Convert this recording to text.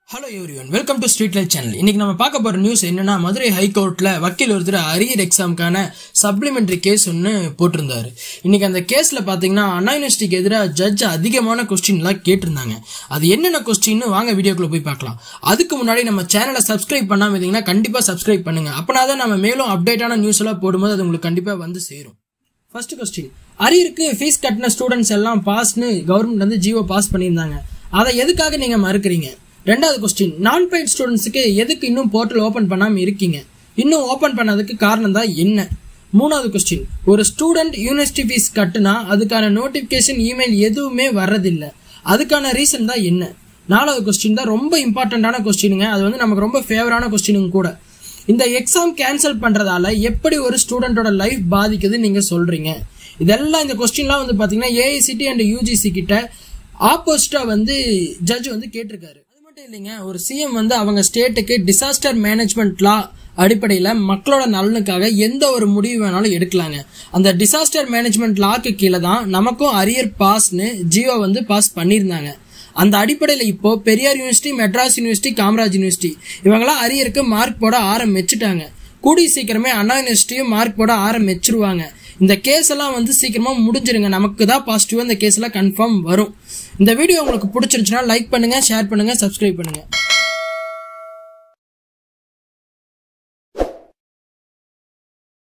hello everyone welcome to street light channel இன்னைக்கு நம்ம பார்க்க போற நியூஸ் என்னன்னா மதுரை ஹைகோர்ட்ல வக்கீல் ஒருத்தர் அரியர் எக்ஸாமுக்கான சப்ளிமெண்டரி கேஸ் ஒன்று போட்டிருந்தாரு இன்னைக்கு அந்த கேஸ்ல பாத்தீங்கன்னா அண்ணா யூனிவர்சிட்டிக்கு எதிராக ஜட்ஜ் அதிகமான கொஸ்டின்லாம் கேட்டிருந்தாங்க அது என்னென்ன கொஸ்டின் வாங்க வீடியோக்குள்ள போய் பார்க்கலாம் அதுக்கு முன்னாடி நம்ம சேனலை சப்ஸ்கிரைப் பண்ணாம இருந்தீங்கன்னா கண்டிப்பா சப்ஸ்கிரைப் பண்ணுங்க அப்பனா தான் நம்ம மேலும் அப்டேட்டான நியூஸ் எல்லாம் போடும்போது அது உங்களுக்கு கண்டிப்பா வந்து சேரும் ஃபர்ஸ்ட் கொஸ்டின் அரியருக்கு ஃபீஸ் கட்டின ஸ்டூடெண்ட்ஸ் எல்லாம் பாஸ்னு கவர்மெண்ட் வந்து ஜியோ பாஸ் பண்ணியிருந்தாங்க அதை எதுக்காக நீங்க மறுக்கிறீங்க ரெண்டாவது கொஸ்டின் நான் பெய்ட் ஸ்டூடெண்ட்ஸுக்கு எதுக்கு இன்னும் போர்ட்டல் ஓபன் பண்ணாம இருக்கீங்க இன்னும் ஓபன் பண்ணதுக்கு காரணம் தான் என்ன மூணாவது கொஸ்டின் ஒரு ஸ்டூடெண்ட் யூனிவர்சிட்டி ஃபீஸ் கட்டுனா அதுக்கான நோட்டிபிகேஷன் இமெயில் எதுவுமே வர்றதில்லை அதுக்கான ரீசன் தான் என்ன நாலாவது கொஸ்டின் தான் ரொம்ப இம்பார்ட்டண்ட்டான கொஸ்டினுங்க அது வந்து நமக்கு ரொம்ப ஃபேவரான கொஸ்டினுங்க கூட இந்த எக்ஸாம் கேன்சல் பண்றதால எப்படி ஒரு ஸ்டூடெண்டோட லைஃப் பாதிக்குதுன்னு நீங்க சொல்றீங்க இதெல்லாம் இந்த கொஸ்டின்லாம் வந்து பாத்தீங்கன்னா ஏஐசிடி அண்ட் யூஜிசி கிட்ட ஆப்போசிட்டா வந்து ஜட்ஜ் வந்து கேட்டிருக்காரு அது மட்டும் இல்லைங்க ஒரு சிஎம் வந்து அவங்க ஸ்டேட்டுக்கு டிசாஸ்டர் மேனேஜ்மெண்ட் லா அடிப்படையில் மக்களோட நலனுக்காக எந்த ஒரு முடிவு வேணாலும் எடுக்கலாங்க அந்த டிசாஸ்டர் மேனேஜ்மெண்ட் லாக்கு கீழே தான் நமக்கும் அரியர் பாஸ்னு ஜியோ வந்து பாஸ் பண்ணியிருந்தாங்க அந்த அடிப்படையில் இப்போ Periyar university Madras university Kamaraj university இவங்களாம் அரியருக்கு மார்க் போட ஆரம்பிச்சுட்டாங்க கூடிய சீக்கிரமே அண்ணா யூனிவர்சிட்டியும் மார்க் போட ஆரம்பிச்சிருவாங்க இந்த கேஸ் எல்லாம் வந்து சீக்கிரமா முடிஞ்சிருங்க நமக்கு தான் பாசிட்டிவா இந்த கேஸ் எல்லாம் கன்ஃபார்ம் வரும் இந்த வீடியோ உங்களுக்கு பிடிச்சிருந்துச்சுன்னா லைக் பண்ணுங்க ஷேர் பண்ணுங்க சப்ஸ்கிரைப் பண்ணுங்க